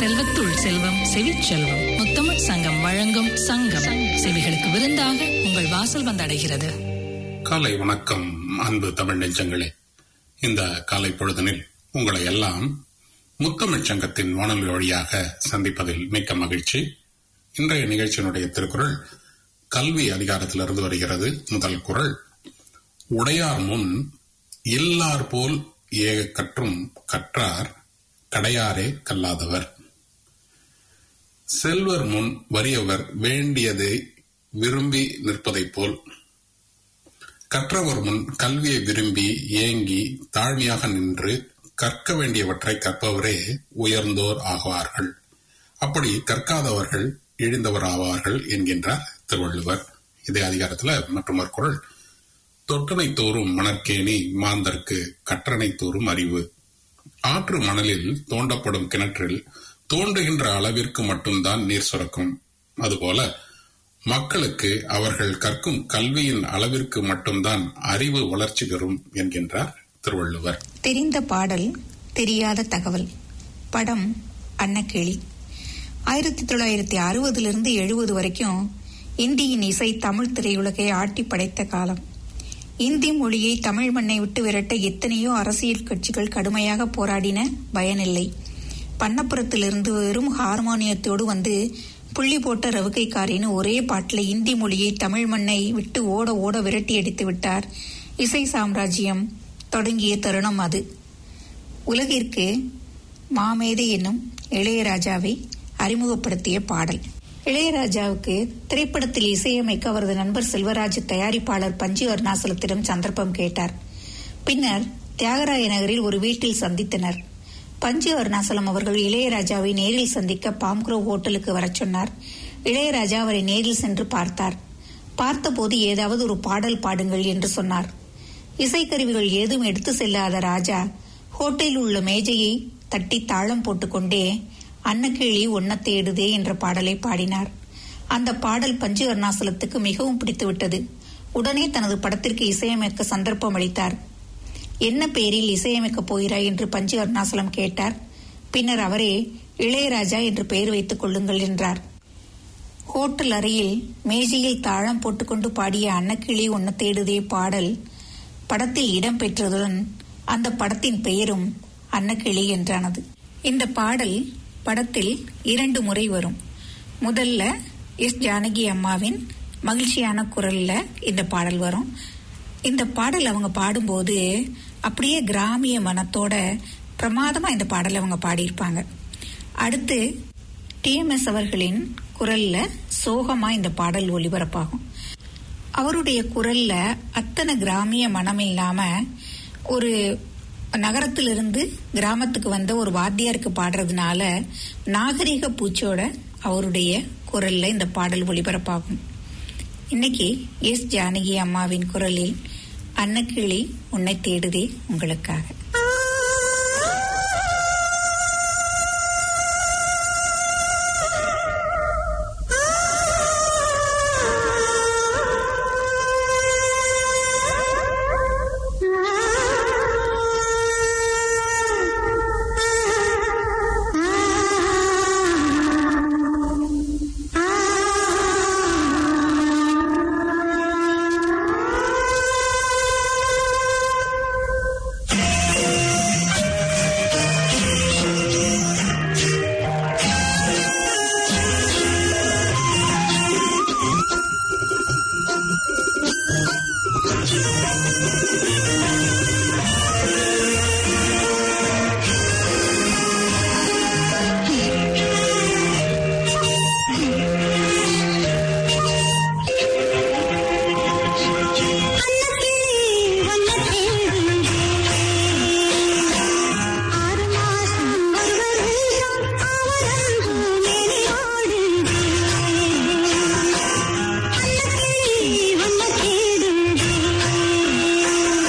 செல்வத்துள் செல்வம் செவிச்செல்வம் முத்தமிழ் சங்கம் வழங்கும் சங்கம் செவிகளுக்கு விருந்தாக உங்கள் வாசல் வந்தடைகிறது காலை வணக்கம் அன்பு தமிழ் நெஞ்சங்களே இந்த காலை பொழுதனில் உங்களை எல்லாம் முத்தமிழ் சங்கத்தின் வானொலி வழியாக சந்திப்பதில் மிக்க மகிழ்ச்சி இன்றைய நிகழ்ச்சியினுடைய திருக்குறள் கல்வி அதிகாரத்திலிருந்து வருகிறது முதல் குறள் உடையார் முன் இல்லார் போல் ஏக கற்றும் கற்றார் கடையாரே கல்லாதவர் செல்வர் முன் வறியவர் வேண்டியதை விரும்பி நிற்பதைப் போல் கற்றவர் முன் கல்வியை விரும்பி ஏங்கி தாழ்மையாக நின்று கற்க வேண்டியவற்றை கற்பவரே உயர்ந்தோர் ஆவார்கள் அப்படி கற்காதவர்கள் இழிந்தவர் ஆவார்கள் என்கின்றார் திருவள்ளுவர் இதே அதிகாரத்துல மற்றொரு குரல் தொட்டனை தோறும் மணற்கேணி மாந்தர்க்கு கற்றனை தோறும் அறிவு ஆற்று மணலில் தோண்டப்படும் கிணற்றில் தோண்டுகின்ற அளவிற்கு மட்டும்தான் நீர் சுரக்கும் அதுபோல மக்களுக்கு அவர்கள் கற்கும் கல்வியின் அளவிற்கு மட்டும்தான் அறிவு வளர்ச்சி பெறும் என்கின்றார் திருவள்ளுவர் தெரிந்த பாடல் தெரியாத தகவல் படம் அன்னக்கிளி ஆயிரத்தி தொள்ளாயிரத்தி அறுபதிலிருந்து எழுபது வரைக்கும் இந்தியின் இசை தமிழ் திரையுலகை ஆட்டி படைத்த காலம் இந்தி மொழியை தமிழ் மண்ணை விட்டு விரட்ட எத்தனையோ அரசியல் கட்சிகள் கடுமையாக போராடின பயனில்லை பண்ணப்புறத்திலிருந்து வெறும் ஹார்மோனியத்தோடு வந்து புள்ளி போட்ட ரவுகைக்காரின்னு ஒரே பாட்டில் இந்தி மொழியை தமிழ் மண்ணை விட்டு ஓட ஓட விரட்டி அடித்து விட்டார் இசை சாம்ராஜ்யம் தொடங்கிய தருணம் அது உலகிற்கு மாமேதை என்னும் இளையராஜாவை அறிமுகப்படுத்திய பாடல் இளையராஜாவுக்கு திரைப்படத்தில் இசையமைக்க அவரது நண்பர் செல்வராஜ் தயாரிப்பாளர் பஞ்சு அருணாசலத்திடம் சந்தர்ப்பம் கேட்டார் பின்னர் தியாகராய நகரில் ஒரு வீட்டில் சந்தித்தனர் பஞ்சு அருணாசலம் அவர்கள் இளையராஜாவை நேரில் சந்திக்க பாம்க்ரோ ஹோட்டலுக்கு வரச் சொன்னார் இளையராஜா அவரை நேரில் சென்று பார்த்தார் பார்த்தபோது ஏதாவது ஒரு பாடல் பாடுங்கள் என்று சொன்னார் இசைக்கருவிகள் ஏதும் எடுத்து செல்லாத ராஜா ஹோட்டலில் உள்ள மேஜையை தட்டி தாளம் போட்டுக்கொண்டே அன்னக்கிளி ஒன்ன தேடுதே என்ற பாடலை பாடினார் அந்த பாடல் பஞ்சு அருணாசலத்துக்கு மிகவும் பிடித்துவிட்டது உடனே தனது படத்திற்கு இசையமைக்க சந்தர்ப்பம் அளித்தார் என்ன பெயரில் இசையமைக்கப் போகிறாய் என்று பஞ்சு அருணாசலம் கேட்டார் பின்னர் அவரே இளையராஜா என்று பெயர் வைத்துக் கொள்ளுங்கள் என்றார் ஹோட்டல் அறையில் மேஜையில் தாளம் போட்டுக்கொண்டு பாடிய அன்னக்கிளி ஒன்ன தேடுதே பாடல் படத்தில் இடம் பெற்றதுடன் அந்த படத்தின் பெயரும் அன்னக்கிளி என்றானது இந்த பாடல் படத்தில் இரண்டு முறை வரும் முதல்ல எஸ் ஜானகி அம்மாவின் மகிழ்ச்சியான குரல்ல இந்த பாடல் வரும் இந்த பாடல் அவங்க பாடும்போது அப்படியே கிராமிய மனத்தோட பிரமாதமா இந்த பாடலை அவங்க பாடியிருப்பாங்க அடுத்து டிஎம்எஸ் அவர்களின் குரல்ல சோகமா இந்த பாடல் ஒளிபரப்பாகும் அவருடைய குரல்ல அத்தனை கிராமிய மனம் இல்லாம ஒரு நகரத்திலிருந்து கிராமத்துக்கு வந்த ஒரு வாத்தியாருக்கு பாடுறதுனால நாகரிக பூச்சோட அவருடைய குரல்ல இந்த பாடல் ஒளிபரப்பாகும் இன்னைக்கு எஸ் ஜானகி அம்மாவின் குரலில் அன்னக்கிளி உன்னை தேடுதே உங்களுக்காக அன்னக்கிளி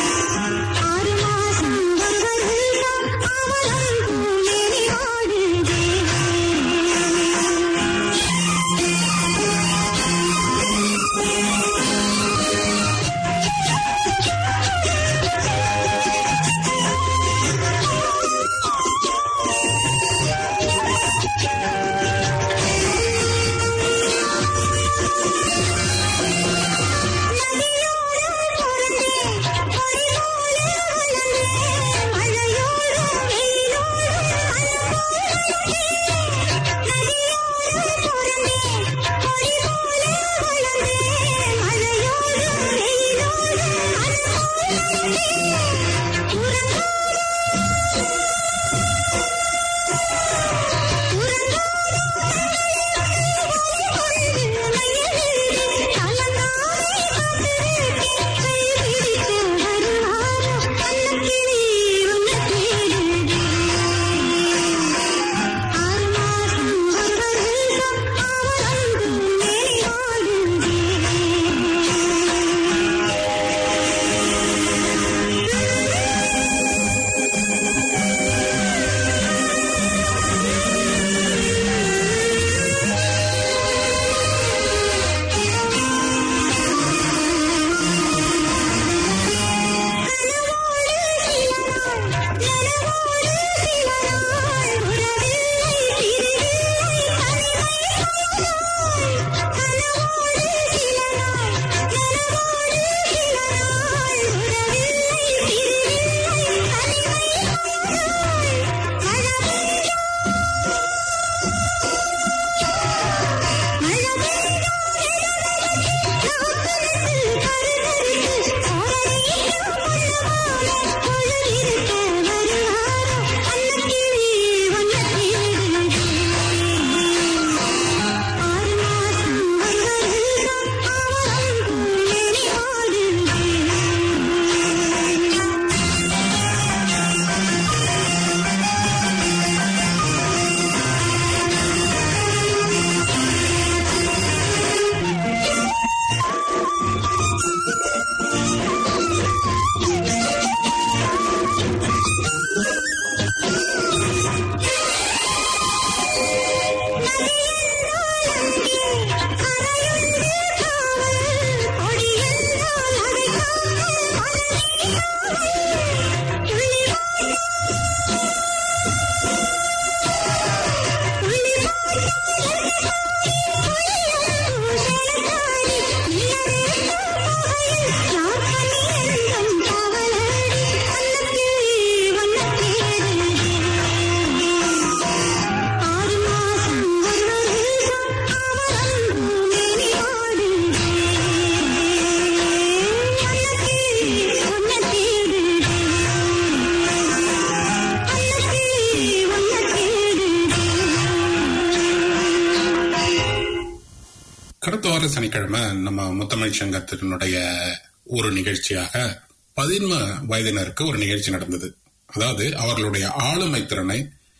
வார சனிக்கிழமை நம்ம முத்தமிழ் சங்கத்தினுடைய ஒரு நிகழ்ச்சியாக பதின்ம வயதினருக்கு ஒரு நிகழ்ச்சி நடந்தது அதாவது அவர்களுடைய ஆளுமை திறனை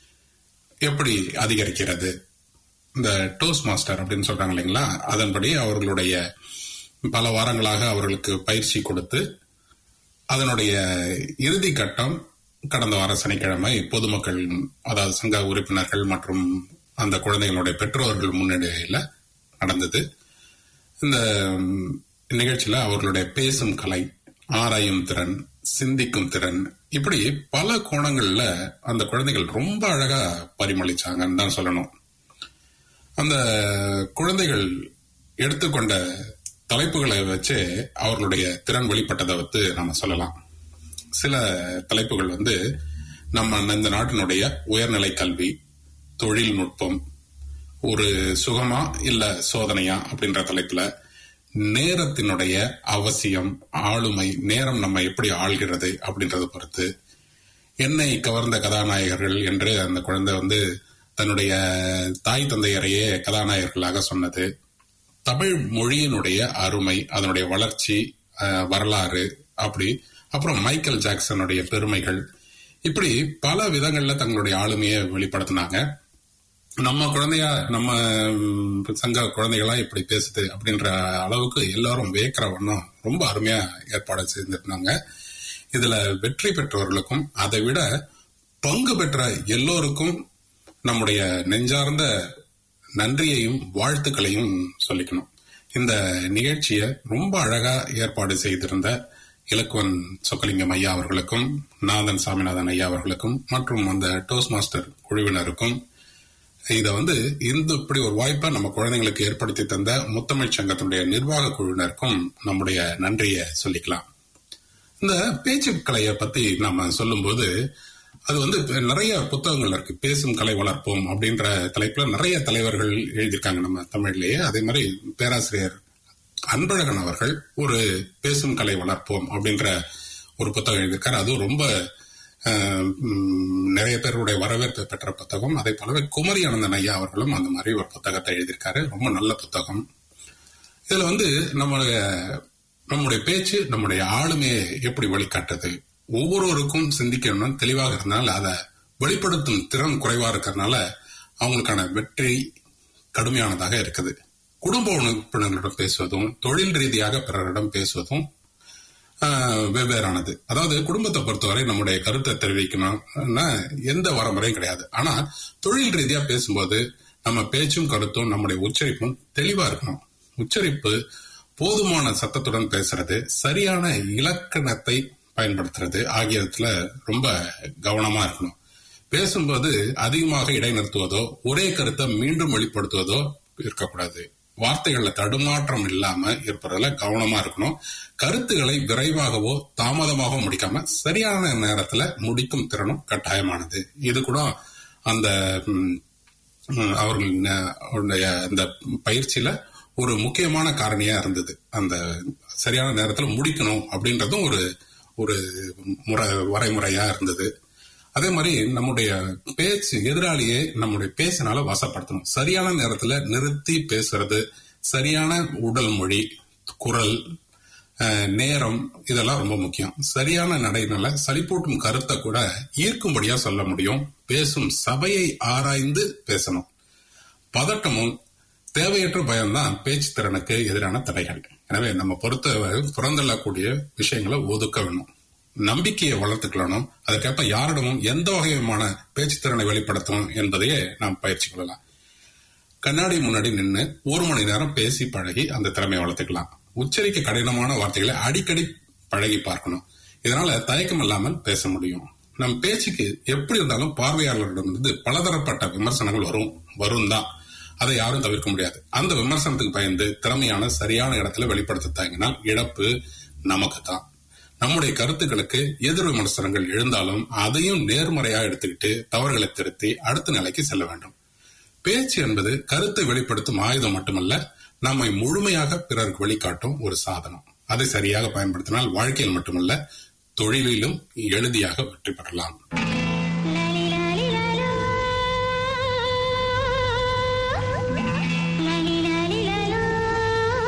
எப்படி அதிகரிக்கிறது இந்த டோஸ் மாஸ்டர் அப்படின்னு சொல்றாங்க இல்லைங்களா அதன்படி அவர்களுடைய பல வாரங்களாக அவர்களுக்கு பயிற்சி கொடுத்து அதனுடைய இறுதி கட்டம் கடந்த வார சனிக்கிழமை பொதுமக்கள் அதாவது சங்க உறுப்பினர்கள் மற்றும் அந்த குழந்தைகளுடைய பெற்றோர்கள் முன்னிலையில நடந்தது இந்த ம், நிகழ்ச்சியில அவர்களுடைய பேசும் கலை ஆராயும் திறன் சிந்திக்கும் திறன் இப்படி பல கோணங்கள்ல அந்த குழந்தைகள் ரொம்ப அழகா பரிமளிச்சாங்கன்னு தான் சொல்லணும் அந்த குழந்தைகள் எடுத்துக்கொண்ட தலைப்புகளை வச்சு அவர்களுடைய திறன் வெளிப்பட்டதை வந்து நம்ம சொல்லலாம் சில தலைப்புகள் வந்து நம்ம இந்த நாட்டினுடைய உயர்நிலை கல்வி தொழில்நுட்பம் ஒரு சுகமா இல்ல சோதனையா அப்படின்ற தலைப்புல நேரத்தினுடைய அவசியம் ஆளுமை நேரம் நம்ம எப்படி ஆள்கிறது அப்படின்றத பொறுத்து என்னை கவர்ந்த கதாநாயகர்கள் என்று அந்த குழந்தை வந்து தன்னுடைய தாய் தந்தையரையே கதாநாயகர்களாக சொன்னது தமிழ் மொழியினுடைய அருமை அதனுடைய வளர்ச்சி அஹ், வரலாறு அப்படி அப்புறம் மைக்கேல் ஜாக்சனுடைய பெருமைகள் இப்படி பல விதங்கள்ல தங்களுடைய ஆளுமையை வெளிப்படுத்தினாங்க நம்ம குழந்தையா நம்ம ம், சங்க குழந்தைகளா இப்படி பேசுது அப்படின்ற அளவுக்கு எல்லாரும் வியக்கிற வண்ணம் ரொம்ப அருமையா ஏற்பாடு செய்திருந்தாங்க இதுல வெற்றி பெற்றவர்களுக்கும் அதை விட பங்கு பெற்ற எல்லோருக்கும் நம்முடைய நெஞ்சார்ந்த நன்றியையும் வாழ்த்துக்களையும் சொல்லிக்கணும் இந்த நிகழ்ச்சியை ரொம்ப அழகா ஏற்பாடு செய்திருந்த இலக்குவன் சொக்கலிங்கம் ஐயா அவர்களுக்கும் நாதன் சாமிநாதன் ஐயா அவர்களுக்கும் மற்றும் அந்த டோஸ் மாஸ்டர் குழுவினருக்கும் இத வந்து இந்த இப்படி ஒரு வாய்ப்பை நம்ம குழந்தைங்களுக்கு ஏற்படுத்தி தந்த முத்தமிழ் சங்கத்தினுடைய நிர்வாக குழுவினருக்கும் நம்முடைய நன்றியை சொல்லிக்கலாம் இந்த பேச்சு கலையை பத்தி நாம சொல்லும்போது அது வந்து நிறைய புத்தகங்கள் இருக்கு பேசும் கலை வளர்ப்போம் அப்படின்ற தலைப்புல நிறைய தலைவர்கள் எழுதியிருக்காங்க நம்ம தமிழ்லயே அதே மாதிரி பேராசிரியர் அன்பழகன் அவர்கள் ஒரு பேசும் கலை வளர்ப்போம் அப்படின்ற ஒரு புத்தகம் எழுதியிருக்காரு அதுவும் ரொம்ப அஹ், ம், நிறைய பேருடைய வரவேற்பு பெற்ற புத்தகம் அதே போலவே குமரி அனந்தன் ஐயா அவர்களும் அந்த மாதிரி ஒரு புத்தகத்தை எழுதியிருக்காரு ரொம்ப நல்ல புத்தகம் இதுல வந்து நம்மளுடைய நம்முடைய பேச்சு நம்முடைய ஆளுமையை எப்படி வழிகாட்டுது ஒவ்வொருவருக்கும் சிந்திக்கணும்னு தெளிவாக இருந்தால் அதை வெளிப்படுத்தும் திறன் குறைவா இருக்கிறதுனால அவங்களுக்கான வெற்றி கடுமையானதாக இருக்குது குடும்ப உறுப்பினர்களிடம் பேசுவதும் தொழில் ரீதியாக பிறரிடம் பேசுவதும் ஆஹ், வெவ்வேறானது அதாவது குடும்பத்தை பொறுத்தவரை நம்முடைய கருத்தை தெரிவிக்கணும்னா எந்த வரமுறையும் கிடையாது ஆனா தொழில் ரீதியா பேசும்போது நம்ம பேச்சும் கருத்தும் நம்முடைய உச்சரிப்பும் தெளிவா இருக்கணும் உச்சரிப்பு போதுமான சத்தத்துடன் பேசுறது சரியான இலக்கணத்தை பயன்படுத்துறது ஆகியவற்றுல ரொம்ப கவனமா இருக்கணும் பேசும்போது அதிகமாக இடைநிறுத்துவதோ ஒரே கருத்தை மீண்டும் வெளிப்படுத்துவதோ இருக்கக்கூடாது வார்த்தைகள்ல தடுமாற்றம் இல்லாம இருப்பதுல கவனமா இருக்கணும் கருத்துக்களை விரைவாகவோ தாமதமாகவோ முடிக்காம சரியான நேரத்துல முடிக்கும் திறனும் கட்டாயமானது இது கூட அந்த ம், ம், அவர்கள் ந- அவருடைய அந்த பயிற்சியில ஒரு முக்கியமான காரணியா இருந்தது அந்த சரியான நேரத்துல முடிக்கணும் அப்படின்றதும் ஒரு ஒரு முறை வரைமுறையா இருந்தது அதே மாதிரி நம்முடைய பேச்சு எதிராளியை நம்முடைய பேச்சினால வசப்படுத்தணும் சரியான நேரத்துல நிறுத்தி பேசுறது சரியான உடல் மொழி குரல் அஹ், நேரம் இதெல்லாம் ரொம்ப முக்கியம் சரியான நடையினால சளிப்பூட்டும் கருத்தை கூட ஈர்க்கும்படியா சொல்ல முடியும் பேசும் சபையை ஆராய்ந்து பேசணும் பதட்டமும் தேவையற்ற பயம்தான் பேச்சு திறனுக்கு எதிரான தடைகள் எனவே நம்ம பொறுத்த புறந்தள்ளக்கூடிய விஷயங்களை ஒதுக்க வேணும் நம்பிக்கையை வளர்த்துக்கணும் அதற்கேற்ப யாரிடமும் எந்த வகையான பேச்சு திறனை வெளிப்படுத்தணும் என்பதையே நாம் பயிற்சி கொள்ளலாம் கண்ணாடி முன்னாடி நின்று ஒரு மணி நேரம் பேசி பழகி அந்த திறமையை வளர்த்துக்கலாம் உச்சரிக்க கடினமான வார்த்தைகளை அடிக்கடி பழகி பார்க்கணும் இதனால தயக்கம் இல்லாமல் பேச முடியும் நம் பேச்சுக்கு எப்படி இருந்தாலும் பார்வையாளர்களிடமிருந்து பலதரப்பட்ட விமர்சனங்கள் வரும் வரும் தான் அதை யாரும் தவிர்க்க முடியாது அந்த விமர்சனத்துக்கு பயந்து திறமையான சரியான இடத்துல வெளிப்படுத்த தயங்கினால் இழப்பு நமக்கு தான் நம்முடைய கருத்துக்களுக்கு எதிர் விமர்சனங்கள் எழுந்தாலும் அதையும் நேர்மறையா எடுத்துக்கிட்டு தவறுகளை திருத்தி அடுத்த நிலைக்கு செல்ல வேண்டும் பேச்சு என்பது கருத்தை வெளிப்படுத்தும் ஆயுதம் மட்டுமல்ல நம்மை முழுமையாக பிறருக்கு வெளிக்காட்டும் ஒரு சாதனம் அதை சரியாக பயன்படுத்தினால் வாழ்க்கையில் மட்டுமல்ல தொழிலிலும் எளிதியாக வெற்றி பெறலாம் லாலி லாலி லாலோ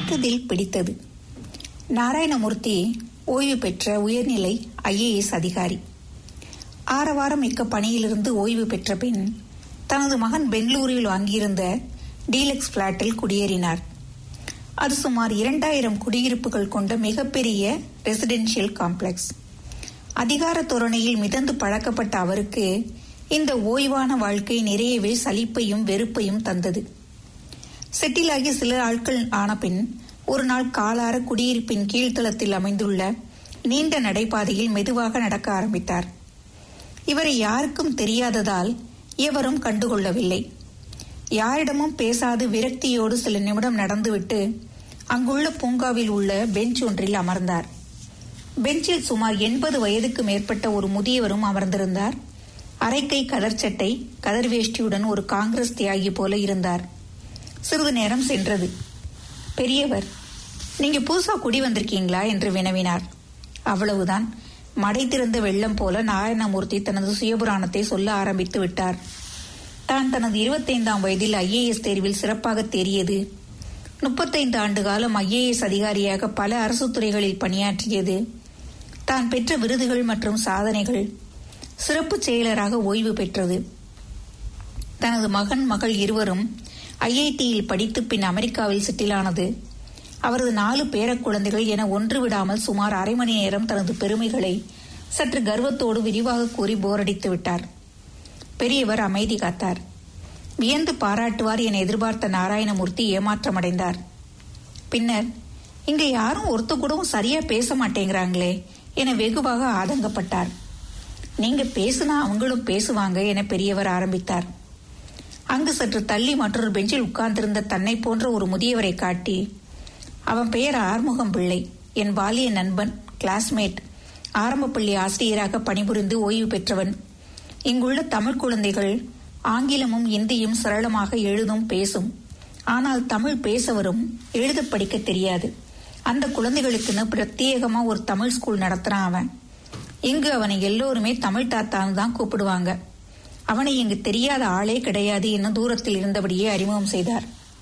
பார்த்ததில் பிடித்தது நாராயணமூர்த்தி ஓய்வு பெற்ற உயர்நிலை ஐஏஎஸ் அதிகாரி ஆரவாரம் மிக்க பணியிலிருந்து ஓய்வு பெற்ற பின் தனது மகன் பெங்களூரில் வாங்கியிருந்த டீலக்ஸ் பிளாட்டில் குடியேறினார் அது சுமார் இரண்டாயிரம் குடியிருப்புகள் கொண்ட மிகப்பெரிய ரெசிடென்ஷியல் காம்ப்ளெக்ஸ் அதிகார தோரணையில் மிதந்து பழக்கப்பட்ட அவருக்கு இந்த ஓய்வான வாழ்க்கை நிறையவே சலிப்பையும் வெறுப்பையும் தந்தது செட்டிலாகி சில ஆட்கள் ஆன பின் ஒரு நாள் காலார குடியிருப்பின் கீழ்த்தளத்தில் அமைந்துள்ள நீண்ட நடைபாதையில் மெதுவாக நடக்க ஆரம்பித்தார் இவரை யாருக்கும் தெரியாததால் எவரும் கண்டுகொள்ளவில்லை யாரிடமும் பேசாது விரக்தியோடு சில நிமிடம் நடந்துவிட்டு அங்குள்ள பூங்காவில் உள்ள பெஞ்ச் ஒன்றில் அமர்ந்தார் பெஞ்சில் சுமார் எண்பது வயதுக்கு மேற்பட்ட ஒரு முதியவரும் அமர்ந்திருந்தார் அரைக்கை கதர் சட்டை கதர் வேஷ்டியுடன் ஒரு காங்கிரஸ் தியாகி போல இருந்தார் சிறிது நேரம் சென்றது பெரியவர் நீங்க புதுசா குடி வந்திருக்கீங்களா என்று வினவினார் அவ்வளவுதான் மடை திறந்த வெள்ளம் போல நாராயணமூர்த்தி தனது சுயபுராணத்தை சொல்ல ஆரம்பித்து விட்டார் தான் தனது இருபத்தைந்தாம் வயதில் ஐஏஎஸ் தேர்வில் சிறப்பாக தேறியது முப்பத்தைந்து ஆண்டு காலம் ஐஏஎஸ் அதிகாரியாக பல அரசு துறைகளில் பணியாற்றியது தான் பெற்ற விருதுகள் மற்றும் சாதனைகள் சிறப்பு செயலராக ஓய்வு பெற்றது தனது மகன் மகள் இருவரும் ஐஐடியில் படித்து பின் அமெரிக்காவில் செட்டிலானது அவரது நாலு பேரக் குழந்தைகள் என ஒன்று விடாமல் சுமார் அரை மணி நேரம் தனது பெருமைகளை சற்று கர்வத்தோடு விரிவாக கூறி போரடித்து விட்டார் பெரியவர் அமைதி காத்தார் வியந்து பாராட்டுவார் என எதிர்பார்த்த நாராயணமூர்த்தி ஏமாற்றமடைந்தார் பின்னர் இங்க யாரும் ஒருத்த கூடவும் சரியா பேச மாட்டேங்கிறாங்களே என வெகுவாக ஆதங்கப்பட்டார் நீங்க பேசுனா அவங்களும் பேசுவாங்க என பெரியவர் ஆரம்பித்தார் அங்கு சற்று தள்ளி மற்றொரு பெஞ்சில் உட்கார்ந்திருந்த தன்னை போன்ற ஒரு முதியவரை காட்டி அவன் பெயர் ஆறுமுகம் பிள்ளை என் பாலிய நண்பன் கிளாஸ்மேட் ஆரம்ப பள்ளி ஆசிரியராக பணிபுரிந்து ஓய்வு பெற்றவன் இங்குள்ள தமிழ் குழந்தைகள் ஆங்கிலமும் இந்தியும் சரளமாக எழுதும் பேசும் ஆனால் தமிழ் பேச வரும் எழுத படிக்க தெரியாது அந்த குழந்தைகளுக்குன்னு பிரத்யேகமா ஒரு தமிழ் ஸ்கூல் நடத்துறான் அவன் இங்கு அவனை எல்லோருமே தமிழ் தாத்தான்னு தான் கூப்பிடுவாங்க அவனை இங்கு தெரியாத ஆளே கிடையாது என்ன தூரத்தில் இருந்தபடியே அறிமுகம் செய்தார்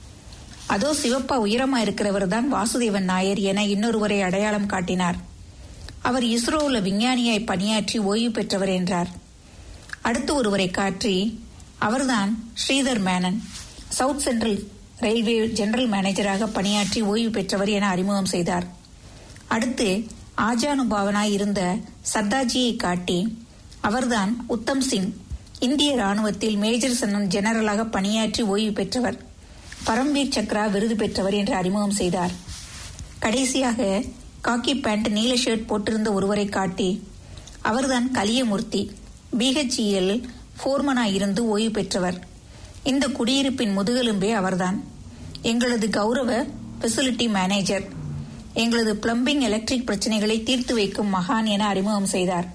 அதோ சிவப்பா உயரமா இருக்கிறவர் தான் வாசுதேவன் நாயர் என இன்னொருவரை அடையாளம் காட்டினார் அவர் இஸ்ரோவில் விஞ்ஞானியாய் பணியாற்றி ஓய்வு பெற்றவர் என்றார் அடுத்து ஒருவரை காற்றி அவர்தான் Sridhar Menon south central railway general மேனேஜராக பணியாற்றி ஓய்வு பெற்றவர் என அறிமுகம் செய்தார் அடுத்து ஆஜானுபாவனாய் இருந்த சர்தாஜியை காட்டி அவர்தான் உத்தம் சிங் இந்திய ராணுவத்தில் மேஜர் சன்னன் ஜெனரலாக பணியாற்றி ஓய்வு பெற்றவர் பரம்வீர் சக்ரா விருது பெற்றவர் என்று அறிமுகம் செய்தார் கடைசியாக காக்கி பேண்ட் நீல ஷர்ட் போட்டிருந்த ஒருவரை காட்டி அவர்தான் கலியமூர்த்தி பிஹெச்இஎல் போர்மனாய் இருந்து ஓய்வு பெற்றவர் இந்த குடியிருப்பின் முதுகெலும்பே அவர்தான் எங்களது கௌரவ ஃபெசிலிட்டி மேனேஜர் எங்களது பிளம்பிங் எலக்ட்ரிக் பிரச்சனைகளை தீர்த்து வைக்கும் மகான் என அறிமுகம் செய்தார்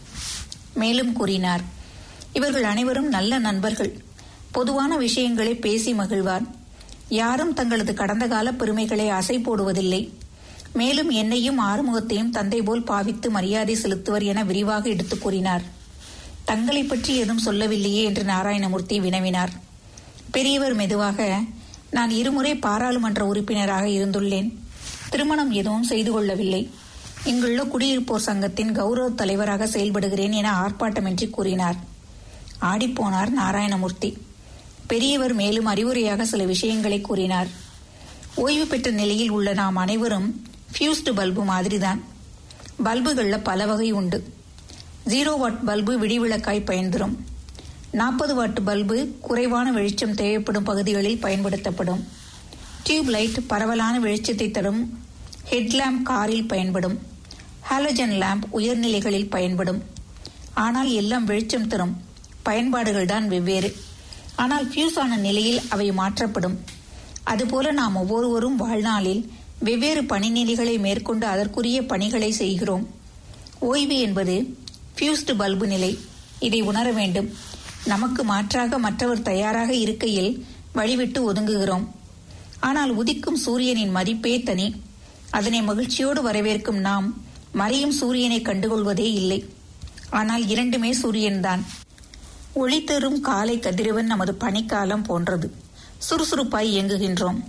மேலும் கூறினார் இவர்கள் அனைவரும் நல்ல நண்பர்கள் பொதுவான விஷயங்களை பேசி மகிழ்வார் யாரும் தங்களது கடந்த கால பெருமைகளை அசை போடுவதில்லை மேலும் என்னையும் ஆறுமுகத்தையும் தந்தை போல் பாவித்து மரியாதை செலுத்துவர் என விரிவாக எடுத்துக் கூறினார் தங்களை பற்றி எதுவும் சொல்லவில்லையே என்று நாராயணமூர்த்தி வினவினார் பெரியவர் மெதுவாக நான் இருமுறை பாராளுமன்ற உறுப்பினராக இருந்துள்ளேன் திருமணம் எதுவும் செய்து கொள்ளவில்லை இங்குள்ள குடியிருப்போர் சங்கத்தின் கௌரவ தலைவராக செயல்படுகிறேன் என ஆர்ப்பாட்டமின்றி கூறினார் ஆடிப்போனார் நாராயணமூர்த்தி பெரியவர் மேலும் அறிவுரையாக சில விஷயங்களை கூறினார் ஓய்வு பெற்ற நிலையில் உள்ள நாம் அனைவரும் ஃபியூஸ்டு பல்பு மாதிரிதான் பல்புகள்ல பல வகை உண்டு ஜீரோ வாட் பல்பு விடிவிளக்காய் பயன்தரும் நாற்பது வாட் பல்பு குறைவான வெளிச்சம் தேவைப்படும் பகுதிகளில் பயன்படுத்தப்படும் டியூப் லைட் பரவலான வெளிச்சத்தை தரும் ஹெட்லாம்ப் காரில் பயன்படும் ஹாலஜன் லேம்ப் உயர்நிலைகளில் பயன்படும் ஆனால் எல்லாம் வெளிச்சம் தரும் பயன்பாடுகள் தான் வெவ்வேறு ஆனால் ஃபியூஸ் ஆன நிலையில் அவை மாற்றப்படும் அதுபோல நாம் ஒவ்வொருவரும் வாழ்நாளில் வெவ்வேறு பணிநிலைகளை மேற்கொண்டு அதற்குரிய பணிகளை செய்கிறோம் ஓய்வு என்பது ஃபியூஸ்டு பல்பு நிலை இதை உணர வேண்டும் நமக்கு மாற்றாக மற்றவர் தயாராக இருக்கையில் வழிவிட்டு ஒதுங்குகிறோம் ஆனால் உதிக்கும் சூரியனின் மதிப்பே தனி அதனை மகிழ்ச்சியோடு வரவேற்கும் நாம் மறையும் சூரியனை கண்டுகொள்வதே இல்லை ஆனால் இரண்டுமே சூரியன்தான் ஒளி தரும் காலை கதிரவன் நமது பனிக்காலம் போன்றது சுறுசுறுப்பாய் இயங்குகின்றோம்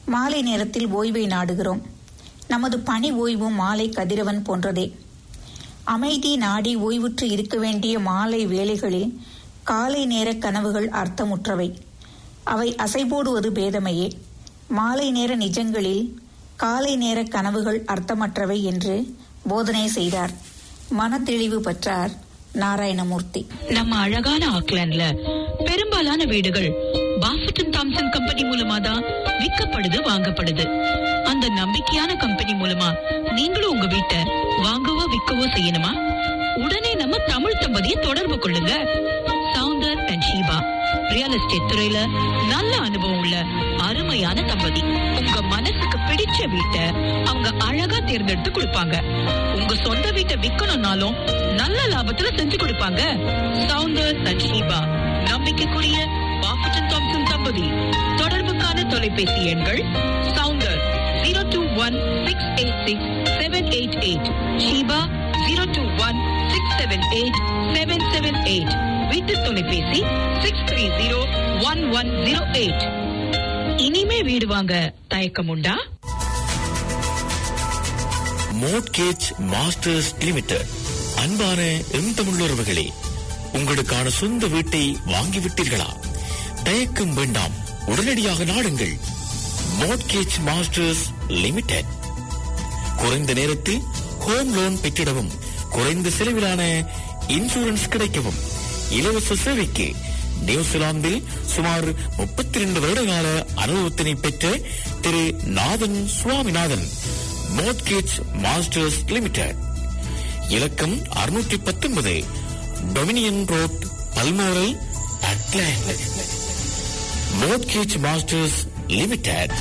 மாலை நேரத்தில் ஓய்வை நாடுகிறோம் நமது பணி ஓய்வும் மாலை கதிரவன் போன்றதே அமைதி நாடி ஓய்வுற்று இருக்க வேண்டிய மாலை வேளைகளில் காலை நேர கனவுகள் அர்த்தமுற்றவை அவை அசைபோடுவது பேதமையே மாலை நேர நிஜங்களில் காலை நேர கனவுகள் அர்த்தமற்றவை என்று போதனை செய்தார் மனத்தெளிவு பெற்றார் நாராயணமூர்த்தி நம்ம அழகான ஆக்லாண்ட்ல பெரும்பாலான வீடுகள் பாஃபட்டன் தாம்சன் கம்பெனி மூலமா தான் விற்கப்படுது வாங்கப்படுது அந்த நம்பிக்கையான கம்பெனி மூலமா நீங்களும் உங்க வீட்டை வாங்கவோ விற்கவோ செய்யணுமா உடனே நம்ம தமிழ் தம்பதியை தொடர்பு கொள்ளுங்க Soundar and Sheeba real estate துறையில நல்ல அனுபவம் உள்ள அருமையான தம்பதி உங்க மனசுக்கு பிடிச்ச வீட்டை அவங்க அழகா தேர்ந்தெடுத்து கொடுப்பாங்க உங்க சொந்த வீட்டை விக்கணும்னாலும் நல்ல லாபத்துல செஞ்சு கொடுப்பாங்க சவுந்தர் அண்ட் ஷீபா நம்பிக்கைக்குரிய பாஃபட்டன் தாம்சன் தம்பதி தொடர்புக்கான தொலைபேசி எண்கள் Soundar zero two one six eight six seven eight eight Sheeba zero two one six seven eight seven seven eight வீட்டு தொலைபேசி six three zero one one zero eight இனிமே வீடு வாங்க தயக்கம் உண்டா மோட்கேஜ் மாஸ்டர்ஸ் லிமிடெட் அன்பான எம் தமிழுறவுகளே உங்களுக்கான சொந்த வீட்டை வாங்கிவிட்டீர்களா தயக்கம் வேண்டாம் உடனடியாக நாடுங்கள் மோட்கேஜ் மாஸ்டர்ஸ் லிமிடெட் குறைந்த நேரத்தில் ஹோம் லோன் பெற்றிடவும் குறைந்த செலவிலான இன்சூரன்ஸ் கிடைக்கவும் இலவச சேவைக்கு நியூசிலாந்தில் சுமார் முப்பத்தி ரெண்டு வருடகால அனுபவத்தினை பெற்ற திரு Nathan Swaminathan mortgage masters limited இலக்கம் அறுநூற்றி பத்தொன்பது டொமினியன் ரோட் பல்மோரல் அட்லாண்ட் மோட்கேஜ் மாஸ்டர்ஸ் லிமிடெட்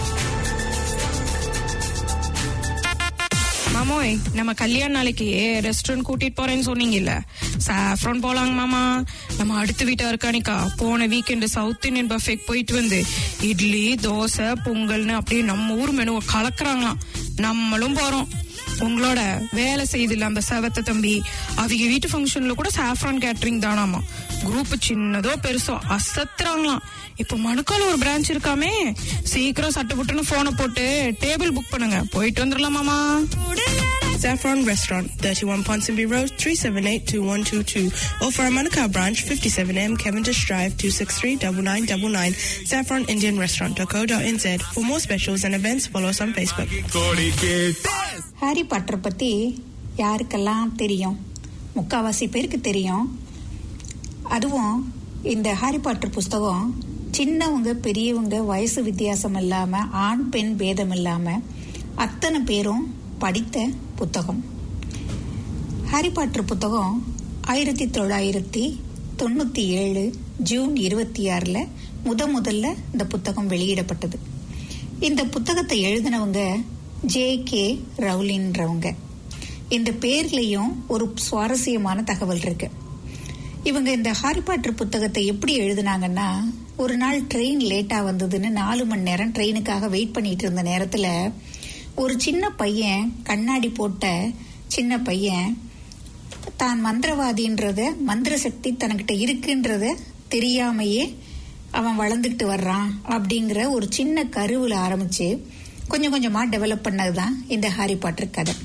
மாமோய் நம்ம கல்யாண நாளைக்கு ரெஸ்டாரண்ட் கூட்டிட்டு போறேன்னு சொன்னீங்கல்ல சாஃப்ரான் போலாங்க மாமா நம்ம அடுத்த வீட்டா இருக்கானிக்கா போன வீக்கெண்டு சவுத் இந்தியன் பஃபேக்கு போயிட்டு வந்து இட்லி தோசை பொங்கல்னு அப்படியே நம்ம ஊர் மெனுவை கலக்குறாங்களாம் நம்மளும் போறோம் உங்களோட வேலை செய்தில்ல அந்த செவத்த தம்பி அவங்க வீட்டு ஃபங்க்ஷன்ல கூட சாஃப்ரான் கேட்டரிங் தானாமா குரூப் சின்னதோ பெருசோ அசத்துறாங்களாம் இப்போ மணுக்கால ஒரு பிரான்ச் இருக்காமே சீக்கிரம் சட்டு புட்டுன்னு போனை போட்டு டேபிள் புக் பண்ணுங்க போயிட்டு வந்துடலாமாமா Saffron Restaurant, 31 Ponsonby Road, 378-2122. Or for our Manukau branch, 57M Cavendish Drive, 263-9999. Saffron Indian Restaurant.co.nz. For more specials and events, follow us on Facebook. Harry Potter பத்தி யாருக்கெல்லாம் தெரியும் முக்காவாசி பேருக்கு தெரியும் அதுவும் இந்த ஹாரி பாட்டர் புஸ்தகம் சின்னவங்க பெரியவங்க வயசு வித்தியாசம் இல்லாம ஆண் பெண் பேதம் இல்லாம அத்தனை பேரும் படித்த புத்தகம் ஹாரி பாட்டர் புத்தகம் ஆயிரத்தி தொள்ளாயிரத்தி தொண்ணூத்தி ஏழு ஜூன் இருபத்தி ஆறுல முத முதல்ல இந்த புத்தகம் வெளியிடப்பட்டது இந்த புத்தகத்தை எழுதினவங்க ஜே கே ரவுலின்றவங்க இந்த பேர்லயும் ஒரு சுவாரஸ்யமான தகவல் இருக்கு இவங்க இந்த ஹாரி பாட்டர் புத்தகத்தை எப்படி எழுதினாங்கன்னா ஒரு நாள் ட்ரெயின் லேட்டா வந்ததுன்னு நாலு மணி நேரம் ட்ரெயினுக்காக வெயிட் பண்ணிட்டு இருந்த நேரத்துல ஒரு சின்ன பையன் கண்ணாடி போட்ட சின்ன பையன் தான் மந்திரவாதின்றத மந்திர சக்தி தனக்கிட்ட இருக்குன்றத தெரியாமையே அவன் வளர்ந்துக்கிட்டு வர்றான் அப்படிங்கிற ஒரு சின்ன கருவில் ஆரம்பிச்சு கொஞ்சம் கொஞ்சமா டெவலப் பண்ணதுதான் இந்த ஹாரி பாட்டர் கதை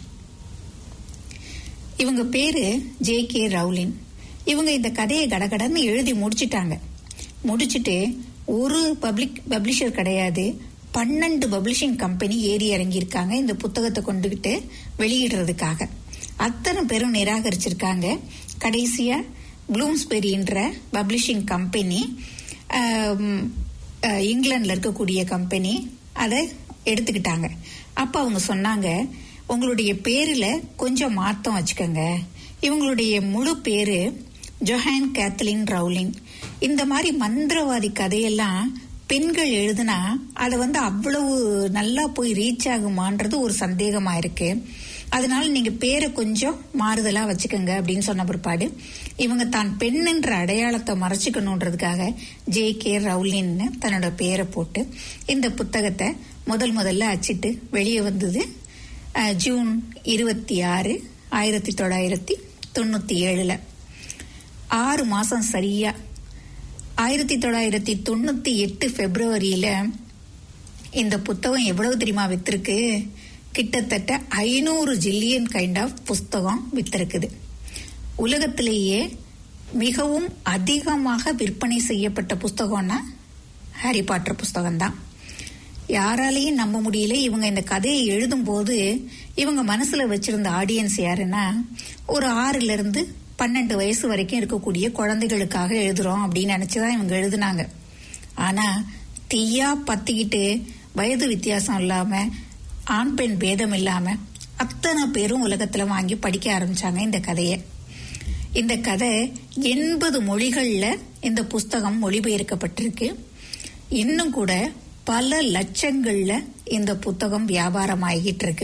இவங்க பேரு ஜே கே ரவுலின் இவங்க இந்த கதையை கடகடன்னு எழுதி முடிச்சிட்டாங்க முடிச்சிட்டு ஒரு பப்ளிக் பப்ளிஷர் கிடையாது பன்னெண்டு பப்ளிஷிங் கம்பெனி ஏறி இறங்கியிருக்காங்க இந்த புத்தகத்தை கொண்டுகிட்டு வெளியிடுறதுக்காக அத்தனை பேரும் நிராகரிச்சிருக்காங்க கடைசியா ப்ளூம்ஸ்பெரின்ற பப்ளிஷிங் கம்பெனி இங்கிலாந்துல இருக்கக்கூடிய கம்பெனி அதை எடுத்துக்கிட்டாங்க அப்ப அவங்க சொன்னாங்க உங்களுடைய பேர்ல கொஞ்சம் மாத்தம் வச்சுக்கோங்க இவங்களுடைய முழு பேரு ஜொஹான் கேத்தலின் ரவுலிங் இந்த மாதிரி மந்திரவாதி கதையெல்லாம் பெண்கள் எழுதுனா அதை வந்து அவ்வளவு நல்லா போய் ரீச் ஆகுமான்றது ஒரு சந்தேகமா இருக்கு அதனால நீங்க பேரை கொஞ்சம் மாறுதலா வச்சுக்கோங்க அப்படின்னு சொன்ன பிற்பாடு இவங்க தான் பெண்ணுன்ற அடையாளத்தை மறைச்சுக்கணுன்றதுக்காக ஜே கே ரவுலின்னு தன்னோட பேரை போட்டு இந்த புத்தகத்தை முதல் முதல்ல அச்சிட்டு வெளியே வந்தது அஹ், ஜூன் இருபத்தி ஆறு ஆயிரத்தி தொள்ளாயிரத்தி தொண்ணூத்தி ஏழுல ஆறு மாசம் சரியா ஆயிரத்தி தொள்ளாயிரத்தி தொண்ணூத்தி எட்டு பிப்ரவரியில இந்த புத்தகம் எவ்வளவு தெரியுமா வித்திருக்கு கிட்டத்தட்ட ஐநூறு ஜில்லியன் கைண்ட் ஆஃப் புஸ்தகம் வித்திருக்குது உலகத்திலேயே மிகவும் அதிகமாக விற்பனை செய்யப்பட்ட புஸ்தகம்னா ஹாரி பாட்டர் புஸ்தகம்தான் யாராலையும் நம்ப முடியல இவங்க இந்த கதையை எழுதும்போது இவங்க மனசுல வச்சிருந்த ஆடியன்ஸ் யாருன்னா ஒரு ஆறுல இருந்து பன்னெண்டு வயசு வரைக்கும் இருக்கக்கூடிய குழந்தைகளுக்காக எழுதுறோம் அப்படின்னு நினைச்சுதான் இவங்க எழுதுனாங்க ஆனா தீயா பத்திக்கிட்டு வயது வித்தியாசம் இல்லாம ஆண் பெண் பேதம் இல்லாம அத்தனை பேரும் உலகத்துல வாங்கி படிக்க ஆரம்பிச்சாங்க இந்த கதையை இந்த கதை எண்பது மொழிகள்ல இந்த புஸ்தகம் மொழிபெயர்க்கப்பட்டிருக்கு இன்னும் கூட பல லட்சங்கள்ல இந்த புத்தகம் வியாபாரம் ஆகிட்டு இருக்கு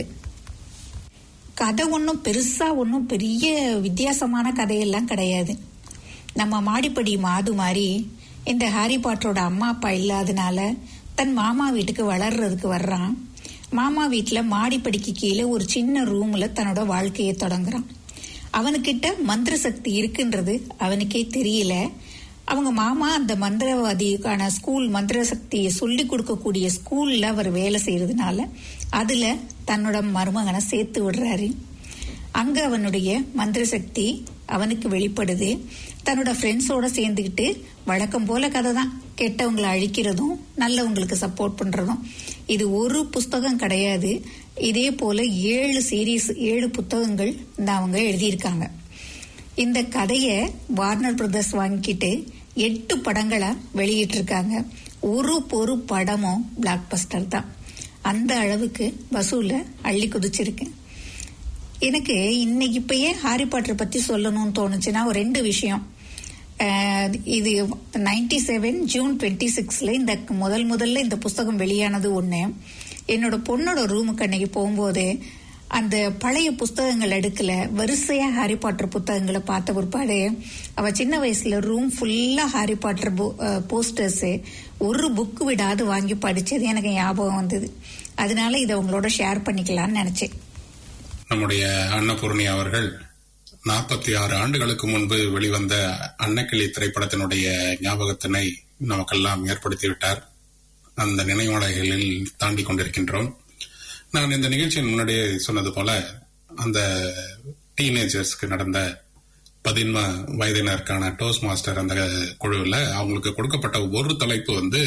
கதை ஒன்றும் பெருசா ஒன்றும் பெரிய வித்தியாசமான கதையெல்லாம் கிடையாது நம்ம மாடிப்படி மாது மாதிரி இந்த ஹாரி பாட்டரோட அம்மா அப்பா இல்லாதனால தன் மாமா வீட்டுக்கு வளர்றதுக்கு வர்றான் மாமா வீட்டில் மாடிப்படிக்கு கீழே ஒரு சின்ன ரூம்ல தன்னோட வாழ்க்கையை தொடங்குறான் அவனுக்கிட்ட மந்திர சக்தி இருக்குன்றது அவனுக்கே தெரியல அவங்க மாமா அந்த மந்திரவாதிக்கான ஸ்கூல் மந்திர சக்தியை சொல்லி கொடுக்கக்கூடிய ஸ்கூல்ல அவர் வேலை செய்யறதுனால அதுல தன்னோட மருமகனை சேர்த்து விடுறாரு அங்க அவனுடைய மந்திர சக்தி அவனுக்கு வெளிப்படுது தன்னோட ஃப்ரெண்ட்ஸோட சேர்ந்துக்கிட்டு வழக்கம் போல கதை தான் கெட்டவங்களை அழிக்கிறதும் நல்லவங்களுக்கு சப்போர்ட் பண்றதும் இது ஒரு புஸ்தகம் கிடையாது இதே போல ஏழு சீரீஸ் ஏழு புத்தகங்கள் இந்த அவங்க எழுதியிருக்காங்க இந்த கதையை வார்னர் பிரதர்ஸ் வாங்கிட்டு எட்டு படங்களா வெளியிட்டிருக்காங்க ஒரு பொறு படமும் பிளாக் பஸ்டர் தான் அந்த அளவுக்கு வசூல அள்ளி குதிச்சிருக்கு எனக்கு இன்னைக்கு இப்பயே ஹாரி பாட்டர் பத்தி சொல்லணும்னு தோணுச்சுன்னா ஒரு ரெண்டு விஷயம் அஹ், இது நைன்டி செவன் ஜூன் டுவெண்ட்டி சிக்ஸ்ல இந்த முதல் முதல்ல இந்த புஸ்தகம் வெளியானது ஒண்ணு என்னோட பொண்ணோட ரூமுக்கு அன்னைக்கு போகும்போது அந்த பழைய புஸ்தகங்கள் அடுக்கல வரிசையா ஹாரி பாட்டர் புத்தகங்களை பார்த்த பிற்பாடு அவ சின்ன வயசுல ரூம் ஃபுல்லா ஹாரி பாட்டர் போஸ்டர்ஸ் ஒரு புக் விடாது வாங்கி படிச்சது எனக்கு ஞாபகம் வந்தது அதனால இதை உங்களோட ஷேர் பண்ணிக்கலாம்னு நினைச்சேன் நம்முடைய அன்னபூர்ணி அவர்கள் நாற்பத்தி ஆறு ஆண்டுகளுக்கு முன்பு வெளிவந்த அன்னக்கிளி திரைப்படத்தினுடைய ஞாபகத்தினை நமக்கெல்லாம் ஏற்படுத்திவிட்டார் அந்த நினைவலைகளில் தாண்டி கொண்டிருக்கின்றோம் நான் இந்த நிகழ்ச்சியின் முன்னாடியே சொன்னது போல அந்த டீனேஜர்ஸ்க்கு நடந்த பதின்ம வயதினருக்கான டோஸ் மாஸ்டர் அந்த குழுவில் அவங்களுக்கு கொடுக்கப்பட்ட ஒரு தலைப்பு வந்து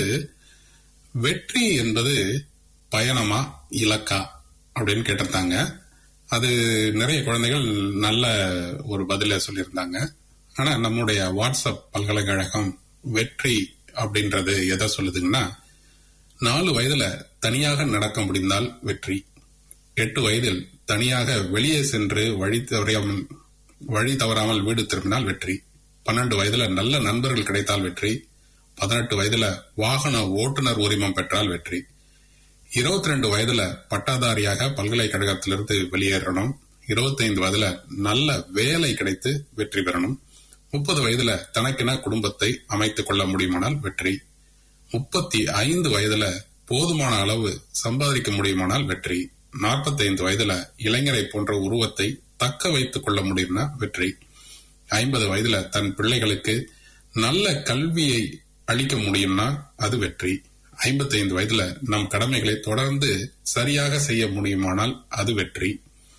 வெற்றி என்பது பயணமா இலக்கா அப்படின்னு கேட்டிருந்தாங்க அது நிறைய குழந்தைகள் நல்ல ஒரு பதில சொல்லியிருந்தாங்க ஆனா நம்முடைய வாட்ஸ்அப் பல்கலைக்கழகம் வெற்றி அப்படின்றது எதை சொல்லுதுங்கன்னா நாலு வயதுல தனியாக நடக்க முடிந்தால் வெற்றி எட்டு வயதில் தனியாக வெளியே சென்று வழி தவறாமல் வழி தவறாமல் வீடு திரும்பினால் வெற்றி பன்னெண்டு வயதுல நல்ல நண்பர்கள் கிடைத்தால் வெற்றி பதினெட்டு வயதுல வாகன ஓட்டுநர் உரிமம் பெற்றால் வெற்றி இருபத்தி ரெண்டு வயதுல பட்டாதாரியாக பல்கலைக்கழகத்திலிருந்து வெளியேறணும் இருபத்தைந்து வயதுல நல்ல வேலை கிடைத்து வெற்றி பெறணும் முப்பது வயதுல தனக்கென குடும்பத்தை அமைத்துக் கொள்ள முடியுமானால் வெற்றி முப்பத்தி ஐந்து வயதுல போதுமான அளவு சம்பாதிக்க முடியுமானால் வெற்றி நாற்பத்தைந்து வயதுல இளைஞரை போன்ற உருவத்தை தக்க வைத்துக் கொள்ள முடியும்னா வெற்றி ஐம்பது வயதுல தன் பிள்ளைகளுக்கு நல்ல கல்வியை அளிக்க முடியும்னா அது வெற்றி ஐம்பத்தைந்து வயதுல நம் கடமைகளை தொடர்ந்து சரியாக செய்ய முடியுமானால் அது வெற்றி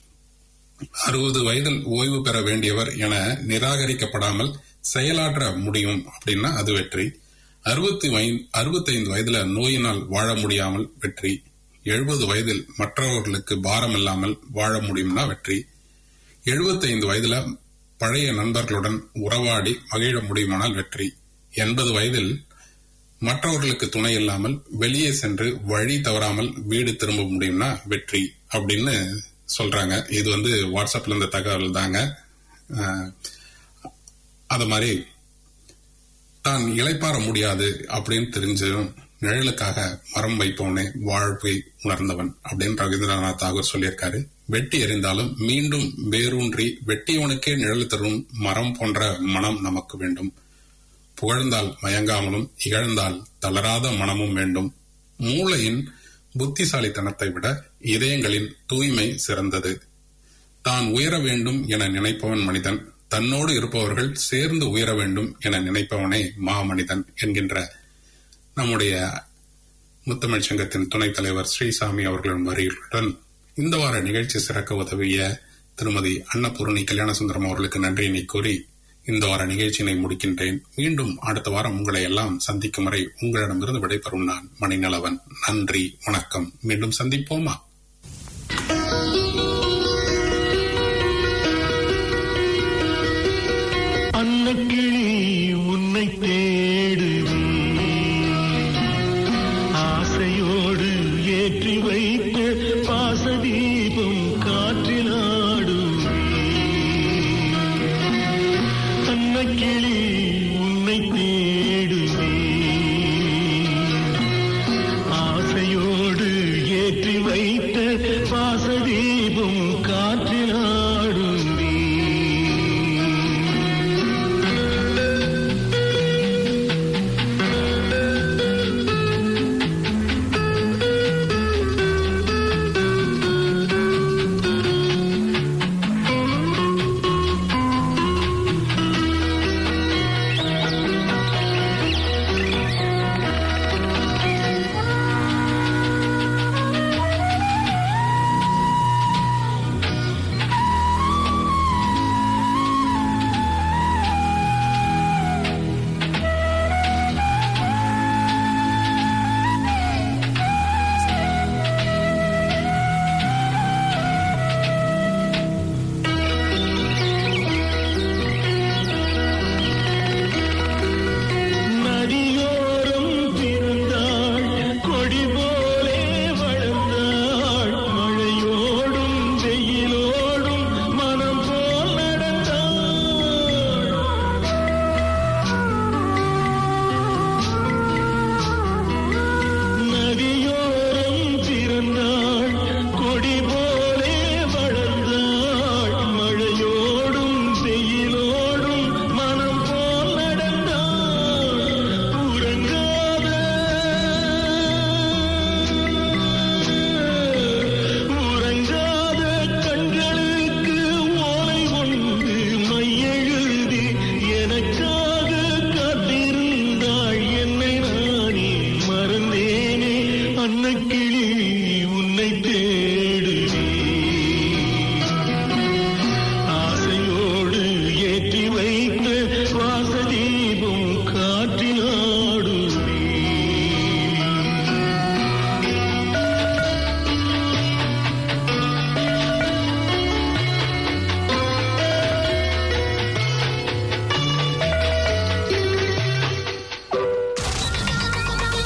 அறுபது வயதில் ஓய்வு பெற வேண்டியவர் என நிராகரிக்கப்படாமல் செயலாற்ற முடியும் அப்படின்னா அது வெற்றி அறுபத்தி அறுபத்தைந்து வயதுல நோயினால் வாழ முடியாமல் வெற்றி எழுபது வயதில் மற்றவர்களுக்கு பாரம் இல்லாமல் வாழ முடியும்னா வெற்றி எழுபத்தைந்து வயதுல பழைய நண்பர்களுடன் உறவாடி மகிழ முடியுமானால் வெற்றி எண்பது வயதில் மற்றவர்களுக்கு துணை இல்லாமல் வெளியே சென்று வழி தவறாமல் வீடு திரும்ப முடியும்னா வெற்றி அப்படின்னு சொல்றாங்க இது வந்து வாட்ஸ்அப்ல இருந்த தகவல் தாங்க அத மாதிரி தான் இளைப்பாற முடியாது அப்படின்னு தெரிஞ்சும் நிழலுக்காக மரம் வைப்பவனே வாழ்வை உணர்ந்தவன் அப்படின்னு ரவீந்திரநாத் தாகூர் சொல்லியிருக்காரு வெட்டி எறிந்தாலும் மீண்டும் வேரூன்றி வெட்டியவனுக்கே நிழல் தரும் மரம் போன்ற மனம் நமக்கு வேண்டும் புகழ்ந்தால் மயங்காமலும் இகழ்ந்தால் தளராத மனமும் வேண்டும் மூளையின் புத்திசாலித்தனத்தை விட இதயங்களின் தூய்மை சிறந்தது தான் உயர வேண்டும் என நினைப்பவன் மனிதன் தன்னோடு இருப்பவர்கள் சேர்ந்து உயர வேண்டும் என நினைப்பவனே மாமனிதன் என்கின்ற நம்முடைய முத்தமிழ் சங்கத்தின் துணைத் தலைவர் ஸ்ரீசாமி அவர்களின் வரிகளுடன் இந்த வார நிகழ்ச்சி சிறக்க உதவிய திருமதி அன்னபூர்ணி கல்யாணசுந்தரம் அவர்களுக்கு நன்றியினை கூறி இந்த வார நிகழ்ச்சியினை முடிக்கின்றேன் மீண்டும் அடுத்த வாரம் உங்களை எல்லாம் சந்திக்கும் வரை உங்களிடமிருந்து விடைபெறும் நான் மணிநலவன் நன்றி வணக்கம் மீண்டும் சந்திப்போமா